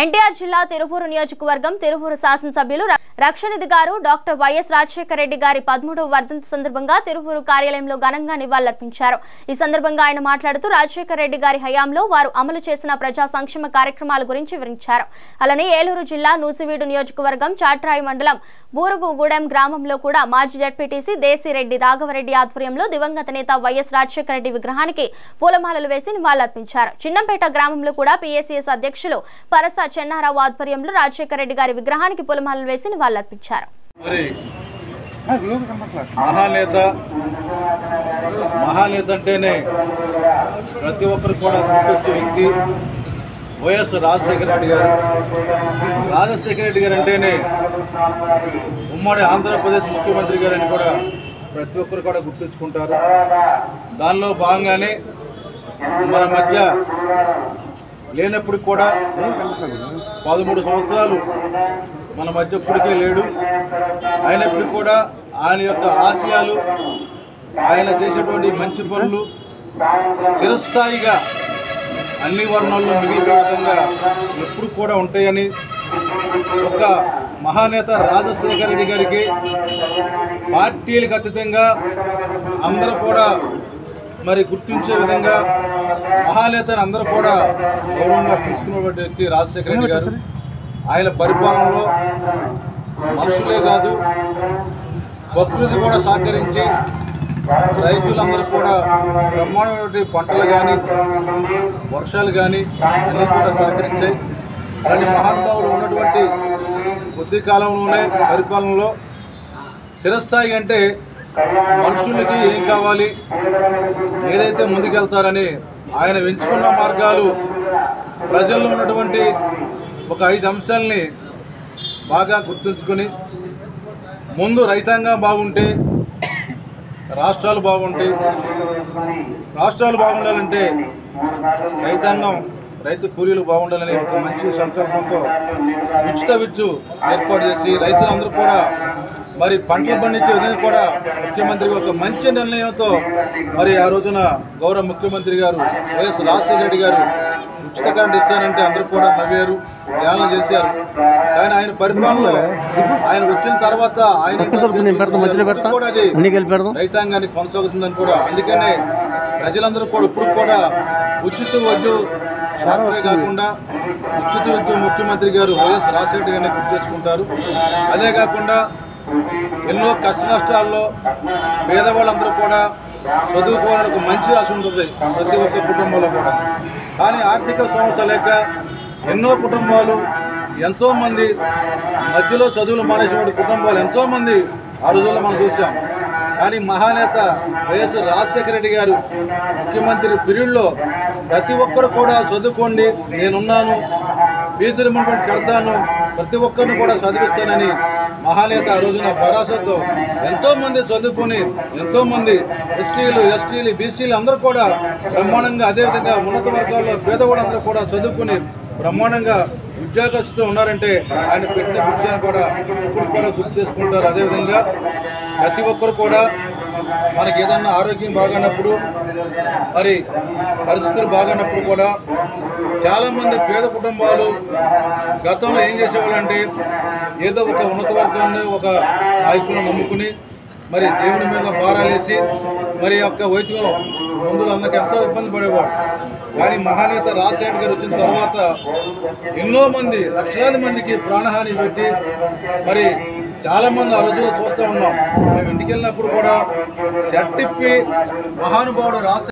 ఎన్టీఆర్ జిల్లా తిరుపూరు నియోజకవర్గం తిరుపూరు శాసనసభ్యులు ర- రక్షనిధి గారు డాక్టర్ వైఎస్ రాజశేఖర రెడ్డి గారి పదమూడవ వర్ధంతి సందర్భంగా తిరుపూరు కార్యాలయంలో ఘనంగా నివాళులర్పించారు ఈ సందర్భంగా ఆయన మాట్లాడుతూ రాజశేఖర రెడ్డి గారి హయాంలో వారు అమలు చేసిన ప్రజా సంక్షేమ కార్యక్రమాల గురించి వివరించారు అలానే ఏలూరు జిల్లా నూసివీడు నియోజకవర్గం చాట్రాయి మండలం బూరుగుగూడెం గ్రామంలో కూడా మాజీ జడ్పీటీసీ దేశిరెడ్డి రాఘవరెడ్డి ఆధ్వర్యంలో దివంగత నేత వైఎస్ రాజశేఖర రెడ్డి విగ్రహానికి పూలమాలలు వేసి నివాళులర్పించారు చిన్నంపేట గ్రామంలో కూడా పీఏసీఎస్ అధ్యక్షులు పరస చెన్నారావు ఆధ్వర్యంలో రాజశేఖర రెడ్డి గారి విగ్రహానికి పూలమాలలు వేసి నివాళులర్పించారు మరి మహానేత మహానేత అంటేనే ప్రతి ఒక్కరు కూడా గుర్తొచ్చే వ్యక్తి వైఎస్ రాజశేఖర రెడ్డి గారు రాజశేఖర రెడ్డి గారు అంటేనే ఉమ్మడి ఆంధ్రప్రదేశ్ ముఖ్యమంత్రి గారు అని కూడా ప్రతి ఒక్కరు కూడా గుర్తుంచుకుంటారు దానిలో భాగంగానే మన మధ్య లేనప్పుడు కూడా పదమూడు సంవత్సరాలు మన మధ్య ఇప్పటికే లేడు అయినప్పటికీ కూడా ఆయన యొక్క ఆశయాలు ఆయన చేసేటువంటి మంచి పనులు చిరస్థాయిగా అన్ని వర్ణాల్లో మిగిలిపోయే విధంగా ఎప్పుడు కూడా ఉంటాయని ఒక మహానేత రాజశేఖర రెడ్డి గారికి పార్టీలకు అతీతంగా అందరూ కూడా మరి గుర్తించే విధంగా మహానేతని అందరూ కూడా గౌరవంగా తీసుకున్నటువంటి వ్యక్తి రాజశేఖర రెడ్డి గారు ఆయన పరిపాలనలో మనుషులే కాదు ప్రకృతి కూడా సహకరించి రైతులందరూ కూడా బ్రహ్మాండమైన పంటలు కానీ వర్షాలు కానీ అన్నీ కూడా సహకరించాయి అలాంటి మహానుభావుడు ఉన్నటువంటి కొద్ది కాలంలోనే పరిపాలనలో శిరస్థాయి అంటే మనుషులకి ఏం కావాలి ఏదైతే ముందుకెళ్తారని ఆయన ఎంచుకున్న మార్గాలు ప్రజల్లో ఉన్నటువంటి ఒక ఐదు అంశాలని బాగా గుర్తుంచుకొని ముందు రైతాంగం బాగుంటే రాష్ట్రాలు బాగుంటాయి రాష్ట్రాలు బాగుండాలంటే రైతాంగం రైతు కూలీలు బాగుండాలని ఒక మంచి సంకల్పంతో ఉచిత విద్యు ఏర్పాటు చేసి రైతులందరూ కూడా మరి పంటలు పండించే విధంగా కూడా ముఖ్యమంత్రి ఒక మంచి నిర్ణయంతో మరి ఆ రోజున గౌరవ ముఖ్యమంత్రి గారు వైఎస్ రాజశేఖర రెడ్డి గారు ఉచిత కరెంట్ ఇస్తానంటే అందరూ కూడా నవ్వారు ఏళన చేశారు కానీ ఆయన పరిపాలనలో ఆయన వచ్చిన తర్వాత ఆయన కూడా అది రైతాంగానికి కొనసాగుతుందని కూడా అందుకనే ప్రజలందరూ కూడా ఇప్పుడు కూడా ఉచిత వద్దు సరఫరా కాకుండా ఉచిత విద్యు ముఖ్యమంత్రి గారు వైఎస్ రాజశేఖర గారిని గుర్తు చేసుకుంటారు అదే కాకుండా ఎన్నో కష్ట నష్టాల్లో పేదవాళ్ళందరూ కూడా చదువుకోవాలని ఒక మంచి ఆశ ఉంటుంది ప్రతి ఒక్క కుటుంబంలో కూడా కానీ ఆర్థిక సమస్య లేక ఎన్నో కుటుంబాలు ఎంతోమంది మధ్యలో చదువులు మానేసిన కుటుంబాలు ఎంతోమంది ఆ రోజుల్లో మనం చూసాం కానీ మహానేత వైఎస్ రాజశేఖర రెడ్డి గారు ముఖ్యమంత్రి పీరియడ్లో ప్రతి ఒక్కరు కూడా చదువుకోండి నేనున్నాను ఫీజు రిమెంట్మెంట్ కడతాను ప్రతి ఒక్కరిని కూడా చదివిస్తానని మహానేత ఆ రోజున భరోసాతో ఎంతోమంది చదువుకొని ఎంతోమంది ఎస్సీలు ఎస్టీలు బీసీలు అందరూ కూడా బ్రహ్మాండంగా అదేవిధంగా ఉన్నత వర్గాల్లో పేదవాళ్ళందరూ కూడా చదువుకుని బ్రహ్మాండంగా ఉద్యోగస్తులు ఉన్నారంటే ఆయన పెట్టిన విషయాన్ని కూడా ఇప్పుడు కూడా గుర్తు చేసుకుంటారు అదేవిధంగా ప్రతి ఒక్కరు కూడా మనకి ఏదన్నా ఆరోగ్యం బాగానప్పుడు మరి పరిస్థితులు బాగానప్పుడు కూడా చాలామంది పేద కుటుంబాలు గతంలో ఏం చేసేవాళ్ళంటే ఏదో ఒక ఉన్నత వర్గాన్ని ఒక నాయకులను నమ్ముకుని మరి దేవుని మీద భారాలేసి మరి యొక్క వైద్యం మందులు అందరికి ఎంతో ఇబ్బంది పడేవాడు కానీ మహానేత రాజశేఖర్ గారు వచ్చిన తర్వాత ఎన్నో మంది లక్షలాది మందికి ప్రాణహాని పెట్టి మరి చాలా మంది ఆ రోజుల్లో చూస్తూ ఉన్నాం మేము ఇంటికి వెళ్ళినప్పుడు కూడా షర్టిప్పి మహానుభావుడు రాజశేఖర్